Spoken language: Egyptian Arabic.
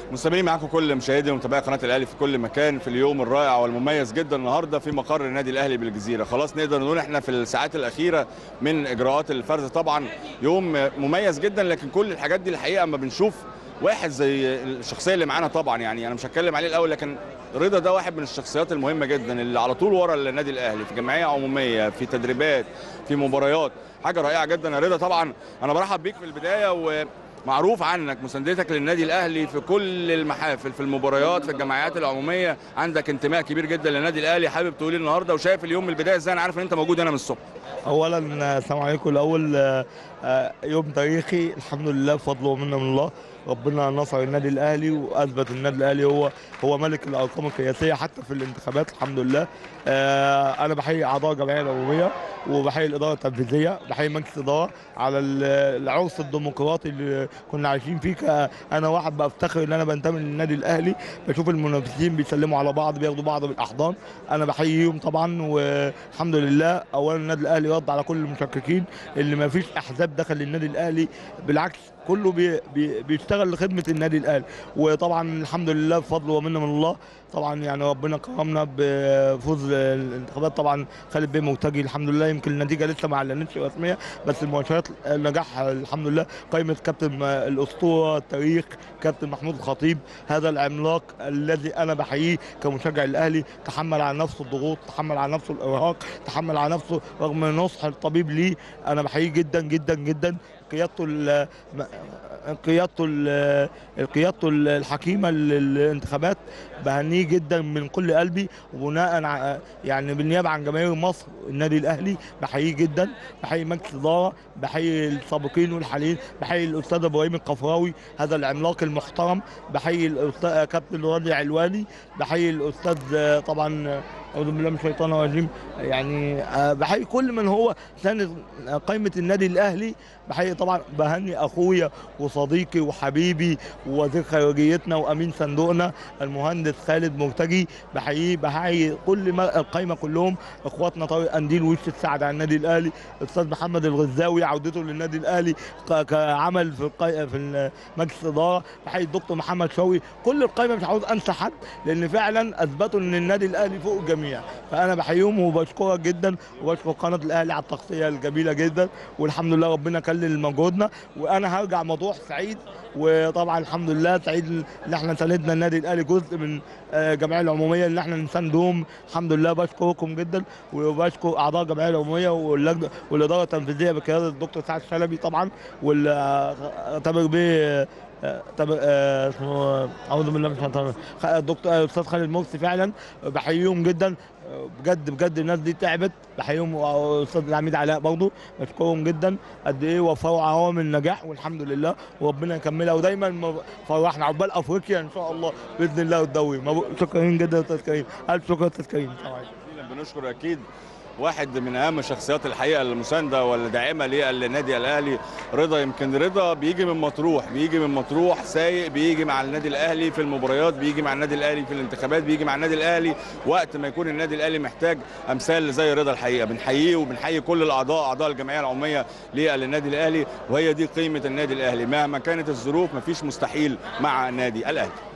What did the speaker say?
مستمرين معاكم كل مشاهدي ومتابعي قناه الاهلي في كل مكان في اليوم الرائع والمميز جدا النهارده في مقر النادي الاهلي بالجزيره خلاص نقدر نقول احنا في الساعات الاخيره من اجراءات الفرز طبعا يوم مميز جدا لكن كل الحاجات دي الحقيقه اما بنشوف واحد زي الشخصيه اللي معانا طبعا يعني انا مش هتكلم عليه الاول لكن رضا ده واحد من الشخصيات المهمه جدا اللي على طول ورا النادي الاهلي في جمعيه عموميه في تدريبات في مباريات حاجه رائعه جدا يا رضا طبعا انا برحب بيك في البدايه و معروف عنك مساندتك للنادي الاهلي في كل المحافل في المباريات في الجمعيات العموميه عندك انتماء كبير جدا للنادي الاهلي حابب تقول النهارده وشايف اليوم من البدايه ازاي انا عارف ان انت موجود هنا من الصبح اولا السلام عليكم الاول يوم تاريخي الحمد لله بفضل ومنه من الله ربنا نصر النادي الاهلي واثبت النادي الاهلي هو هو ملك الارقام القياسيه حتى في الانتخابات الحمد لله انا بحيي اعضاء الجمعيه العموميه وبحيي الاداره التنفيذيه بحيي مجلس الاداره على العرس الديمقراطي اللي كنا عايشين فيه انا واحد بفتخر ان انا بنتمي للنادي الاهلي بشوف المنافسين بيسلموا على بعض بياخدوا بعض بالاحضان انا بحييهم طبعا والحمد لله اولا النادي الاهلي رد على كل المشككين اللي ما فيش احزاب دخل للنادي الاهلي بالعكس كله بي بي بيشتغل لخدمه النادي الاهلي وطبعا الحمد لله بفضل ومنه من الله طبعا يعني ربنا كرمنا بفوز الانتخابات طبعا خالد بيه مرتجي الحمد لله يمكن النتيجه لسه ما اعلنتش رسميه بس المؤشرات نجاح الحمد لله قائمه كابتن الاسطوره التاريخ كابتن محمود الخطيب هذا العملاق الذي انا بحييه كمشجع الاهلي تحمل على نفسه الضغوط تحمل على نفسه الارهاق تحمل على نفسه رغم نصح الطبيب ليه انا بحييه جدا جدا جدا قيادته قيادته قيادته الحكيمه للانتخابات بهنيه جدا من كل قلبي وبناء يعني بالنيابه عن جماهير مصر النادي الاهلي بحييه جدا بحيي مجلس الاداره بحيي السابقين والحاليين بحيي الاستاذ ابراهيم القفراوي هذا العملاق المحترم بحيي الاستاذ كابتن راضي علواني بحيي الاستاذ طبعا اعوذ بالله من الشيطان الرجيم يعني بحيي كل من هو ساند قائمه النادي الاهلي بحيي طبعا بهني اخويا وصديقي وحبيبي ووزير خارجيتنا وامين صندوقنا المهندس خالد مرتجي بحييه بحيي كل القايمه كلهم اخواتنا طارق انديل وش السعد على النادي الاهلي الاستاذ محمد الغزاوي عودته للنادي الاهلي كعمل في القي... في مجلس الاداره بحيي الدكتور محمد شوقي كل القايمه مش عاوز انسى حد لان فعلا اثبتوا ان النادي الاهلي فوق الجميع فانا بحييهم وبشكرك جدا وبشكر قناه الاهلي على التغطيه الجميله جدا والحمد لله ربنا كلل مجهودنا وانا هرجع موضوع سعيد وطبعا الحمد لله سعيد ان احنا ساندنا النادي الاهلي جزء من الجمعيه العموميه اللي احنا نساندهم الحمد لله بشكركم جدا وبشكر اعضاء الجمعيه العموميه واللجنه والاداره التنفيذيه بقياده الدكتور سعد شلبي طبعا والتامر بيه طب اسمه اعوذ بالله من الشيطان الدكتور الاستاذ خالد مرسي فعلا بحييهم جدا بجد بجد الناس دي تعبت بحييهم واستاذ العميد علاء برضه بشكرهم جدا قد ايه وفروا عوامل النجاح والحمد لله وربنا يكملها ودايما فرحنا عقبال افريقيا ان شاء الله باذن الله والدوري شكرا جدا يا استاذ كريم الف شكر يا استاذ كريم بنشكر اكيد واحد من اهم شخصيات الحقيقه المسانده والداعمه للنادي الاهلي رضا يمكن رضا بيجي من مطروح بيجي من مطروح سايق بيجي مع النادي الاهلي في المباريات بيجي مع النادي الاهلي في الانتخابات بيجي مع النادي الاهلي وقت ما يكون النادي الاهلي محتاج امثال زي رضا الحقيقه بنحييه وبنحيي كل الاعضاء اعضاء الجمعيه العموميه للنادي الاهلي وهي دي قيمه النادي الاهلي مهما كانت الظروف مفيش مستحيل مع النادي الاهلي